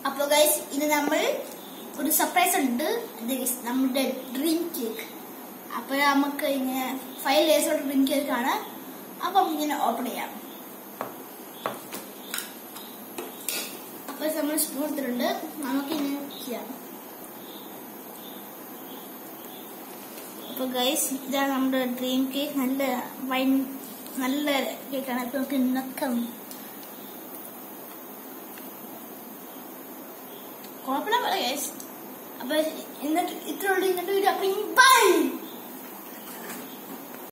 അപ്പൊ ഗൈസ് ഇന്ന് നമ്മൾ ഒരു സർപ്രൈസ് ഉണ്ട് ഇത് guys, നമ്മുടെ ഡ്രീം കേക്ക് അപ്പൊ നമുക്ക് ഇങ്ങനെ ഫൈവ് ലേയേഴ്സോട് ഡ്രീം കേക്ക് ആണ് അപ്പൊ നമുക്ക് ഇങ്ങനെ ഓപ്പൺ ചെയ്യാം അപ്പൊ നമ്മൾ സ്പൂൺ എടുത്തിട്ടുണ്ട് നമുക്ക് ഇങ്ങനെ ചെയ്യാം അപ്പൊ ഗൈസ് ഇതാണ് നമ്മുടെ ഡ്രീം കേക്ക് നല്ല വൈൻ നല്ല കേക്കാണ് അപ്പൊ നമുക്ക് നക്കാം കുഴപ്പമില്ല ഗൈസ് അപ്പൊ ഇന്നത്തെ ഇത്ര ഉള്ളൂ ഇന്നത്തെ വീഡിയോ അപ്പൊ ബൈ